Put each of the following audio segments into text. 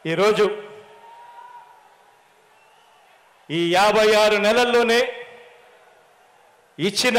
ఈరోజు ఈ యాభై ఆరు నెలల్లోనే ఇచ్చిన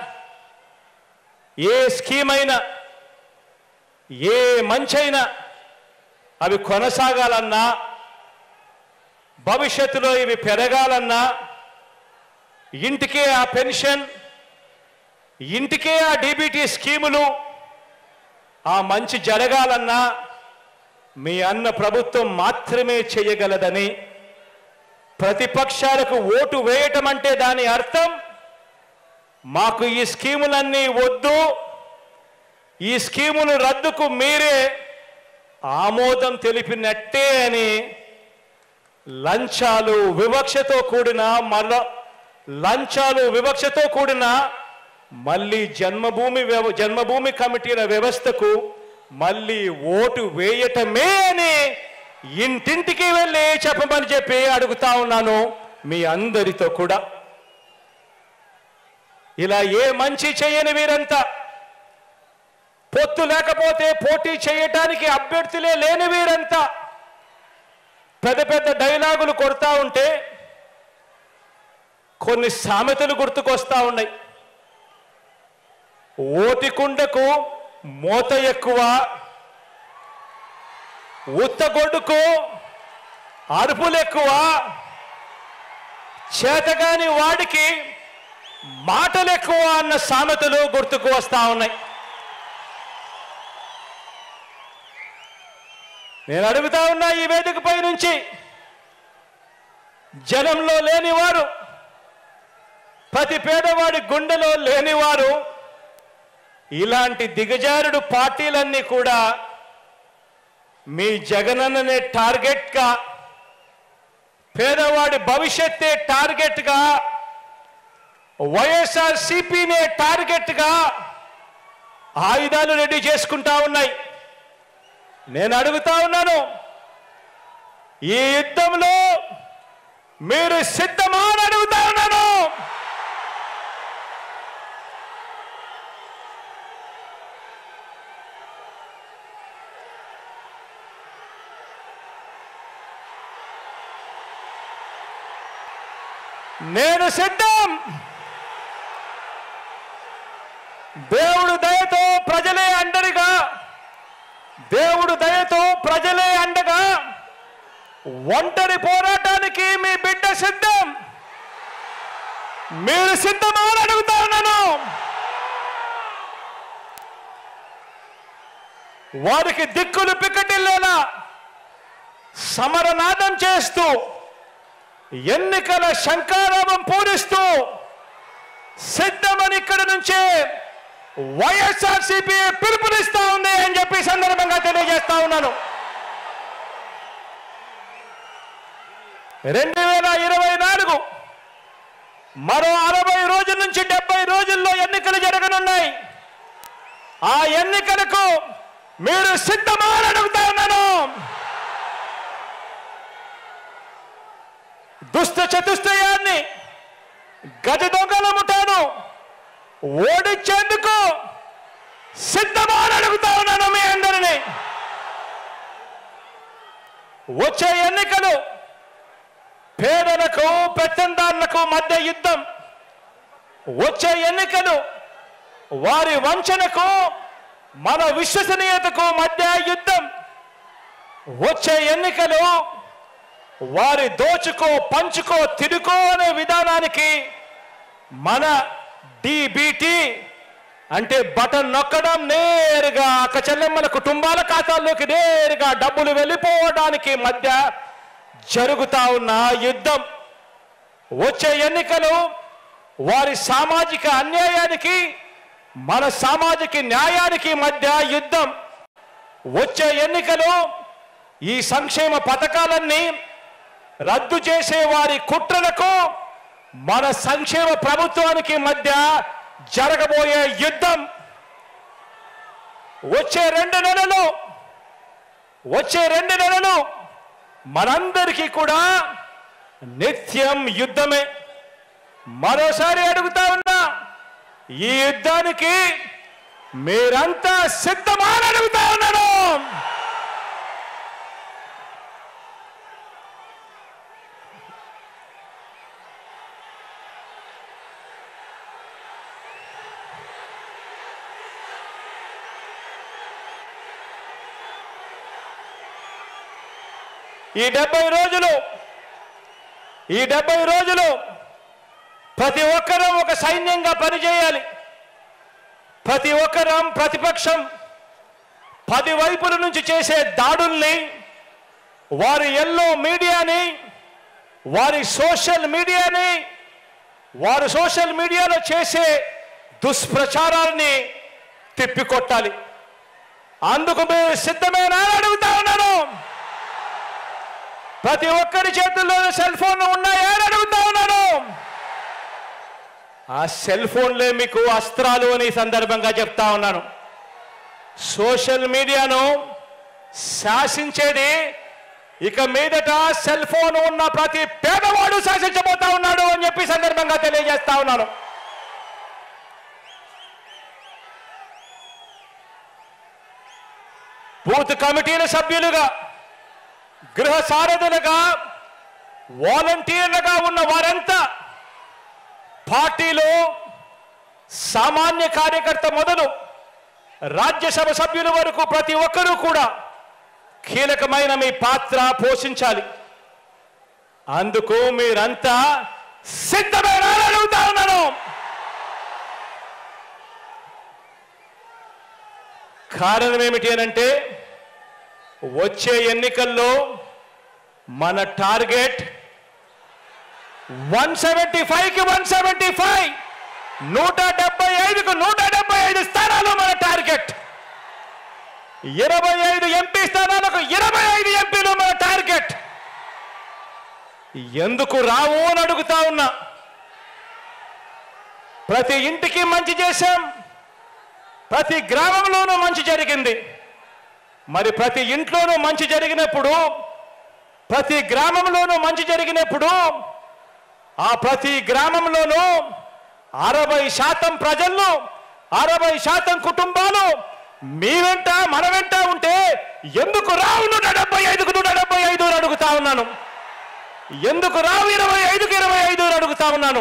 ఏ స్కీమ్ అయినా ఏ మంచైనా అవి కొనసాగాలన్నా భవిష్యత్తులో ఇవి పెరగాలన్నా ఇంటికే ఆ పెన్షన్ ఇంటికే ఆ డీబీటీ స్కీములు ఆ మంచి జరగాలన్నా మీ అన్న ప్రభుత్వం మాత్రమే చేయగలదని ప్రతిపక్షాలకు ఓటు వేయటం అంటే దాని అర్థం మాకు ఈ స్కీములన్నీ వద్దు ఈ స్కీములు రద్దుకు మీరే ఆమోదం తెలిపినట్టే అని లంచాలు వివక్షతో కూడిన మళ్ళ లంచాలు వివక్షతో కూడిన మళ్ళీ జన్మభూమి వ్యవ జన్మభూమి కమిటీల వ్యవస్థకు మళ్ళీ ఓటు వేయటమే అని ఇంటింటికి వెళ్ళి చెప్పమని చెప్పి అడుగుతా ఉన్నాను మీ అందరితో కూడా ఇలా ఏ మంచి చేయని వీరంతా పొత్తు లేకపోతే పోటీ చేయటానికి అభ్యర్థులే లేని వీరంతా పెద్ద పెద్ద డైలాగులు కొడతా ఉంటే కొన్ని సామెతలు గుర్తుకొస్తా ఉన్నాయి ఓటికుండకు మోత ఎక్కువ ఉత్తగొడ్డుకు అరుపులు ఎక్కువ చేతగాని వాడికి మాటలు ఎక్కువ అన్న సామెతలు గుర్తుకు వస్తా ఉన్నాయి నేను అడుగుతా ఉన్నా ఈ వేదికపై నుంచి జనంలో లేనివారు ప్రతి పేదవాడి గుండెలో లేనివారు ఇలాంటి దిగజారుడు పార్టీలన్నీ కూడా మీ జగనన్ననే టార్గెట్గా పేదవాడి భవిష్యత్తే టార్గెట్గా వైఎస్ఆర్ సిపినే టార్గెట్గా ఆయుధాలు రెడీ చేసుకుంటా ఉన్నాయి నేను అడుగుతా ఉన్నాను ఈ యుద్ధంలో మీరు సిద్ధమా అని అడుగుతా ఉన్నాను నేను సిద్ధం దేవుడు దయతో ప్రజలే అండరిగా దేవుడు దయతో ప్రజలే అండగా ఒంటరి పోరాటానికి మీ బిడ్డ సిద్ధం మీరు సిద్ధమా అని అడుగుతా ఉన్నాను వారికి దిక్కులు పిక్కటిల్లేలా సమరనాదం చేస్తూ ఎన్నికల శంకారావం పూరిస్తూ సిద్ధమని ఇక్కడి నుంచే వైఎస్ఆర్సీపీ పిలుపునిస్తా ఉంది అని చెప్పి ఈ సందర్భంగా తెలియజేస్తా ఉన్నాను రెండు వేల ఇరవై నాలుగు మరో అరవై రోజుల నుంచి డెబ్బై రోజుల్లో ఎన్నికలు జరగనున్నాయి ఆ ఎన్నికలకు మీరు సిద్ధమా అని అడుగుతా ఉన్నాను దుష్ట చతుష్టయాన్ని గజ దొంగల ముఠాను ఓడించేందుకు సిద్ధమా అని అడుగుతా ఉన్నాను మీ అందరినీ వచ్చే ఎన్నికలు పేదలకు పెత్తందారులకు మధ్య యుద్ధం వచ్చే ఎన్నికలు వారి వంచనకు మన విశ్వసనీయతకు మధ్య యుద్ధం వచ్చే ఎన్నికలు వారి దోచుకో పంచుకో తిరుకో అనే విధానానికి మన డిబిటి అంటే బటన్ నొక్కడం నేరుగా అక్క చెల్లెమ్మల కుటుంబాల ఖాతాల్లోకి నేరుగా డబ్బులు వెళ్ళిపోవడానికి మధ్య జరుగుతా ఉన్న యుద్ధం వచ్చే ఎన్నికలు వారి సామాజిక అన్యాయానికి మన సామాజిక న్యాయానికి మధ్య యుద్ధం వచ్చే ఎన్నికలు ఈ సంక్షేమ పథకాలన్నీ రద్దు చేసే వారి కుట్రలకు మన సంక్షేమ ప్రభుత్వానికి మధ్య జరగబోయే యుద్ధం వచ్చే రెండు నెలలు వచ్చే రెండు నెలలు మనందరికీ కూడా నిత్యం యుద్ధమే మరోసారి అడుగుతా ఉన్నా ఈ యుద్ధానికి మీరంతా సిద్ధమా అని అడుగుతా ఉన్నాను ఈ డెబ్బై రోజులు ఈ డెబ్బై రోజులు ప్రతి ఒక్కరూ ఒక సైన్యంగా పనిచేయాలి ప్రతి ఒక్కరం ప్రతిపక్షం పది వైపుల నుంచి చేసే దాడుల్ని వారి ఎల్లో మీడియాని వారి సోషల్ మీడియాని వారు సోషల్ మీడియాలో చేసే దుష్ప్రచారాన్ని తిప్పికొట్టాలి అందుకు మీరు సిద్ధమేనా అని అడుగుతా ఉన్నాను ప్రతి ఒక్కరి చేతుల్లో సెల్ ఫోన్లు ఉన్నాయా అని అడుగుతా ఉన్నాను ఆ సెల్ ఫోన్లే మీకు అస్త్రాలు అని ఈ సందర్భంగా చెప్తా ఉన్నాను సోషల్ మీడియాను శాసించేది ఇక మీదట సెల్ ఫోన్ ఉన్న ప్రతి పేదవాడు శాసించబోతా ఉన్నాడు అని చెప్పి ఈ సందర్భంగా తెలియజేస్తా ఉన్నాను బూత్ కమిటీల సభ్యులుగా గృహ సారథులుగా వాలంటీర్లుగా ఉన్న వారంతా పార్టీలో సామాన్య కార్యకర్త మొదలు రాజ్యసభ సభ్యుల వరకు ప్రతి ఒక్కరూ కూడా కీలకమైన మీ పాత్ర పోషించాలి అందుకు మీరంతా సిద్ధమేనా అని అడుగుతా ఉన్నాను కారణం ఏమిటి అనంటే వచ్చే ఎన్నికల్లో మన టార్గెట్ వన్ సెవెంటీ ఫైవ్కి వన్ సెవెంటీ ఫైవ్ నూట డెబ్బై ఐదుకు నూట డెబ్బై ఐదు స్థానాలు మన టార్గెట్ ఇరవై ఐదు ఎంపీ స్థానాలకు ఇరవై ఐదు ఎంపీలు మన టార్గెట్ ఎందుకు రావు అని అడుగుతా ఉన్నా ప్రతి ఇంటికి మంచి చేశాం ప్రతి గ్రామంలోనూ మంచి జరిగింది మరి ప్రతి ఇంట్లోనూ మంచి జరిగినప్పుడు ప్రతి గ్రామంలోనూ మంచి జరిగినప్పుడు ఆ ప్రతి గ్రామంలోనూ అరవై శాతం ప్రజల్లో అరవై శాతం కుటుంబాలు మీ వెంట మన వెంట ఉంటే ఎందుకు రావు నూట డెబ్బై ఐదుకు నూట డెబ్బై ఐదు అని అడుగుతా ఉన్నాను ఎందుకు రావు ఇరవై ఐదుకు ఇరవై ఐదు అని అడుగుతా ఉన్నాను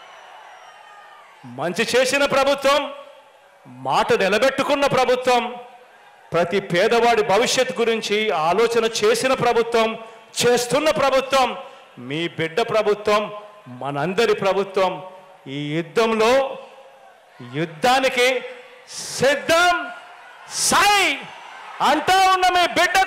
మంచి చేసిన ప్రభుత్వం మాట నిలబెట్టుకున్న ప్రభుత్వం ప్రతి పేదవాడి భవిష్యత్ గురించి ఆలోచన చేసిన ప్రభుత్వం చేస్తున్న ప్రభుత్వం మీ బిడ్డ ప్రభుత్వం మనందరి ప్రభుత్వం ఈ యుద్ధంలో యుద్ధానికి సిద్ధం సాయి అంటా ఉన్న మీ బిడ్డ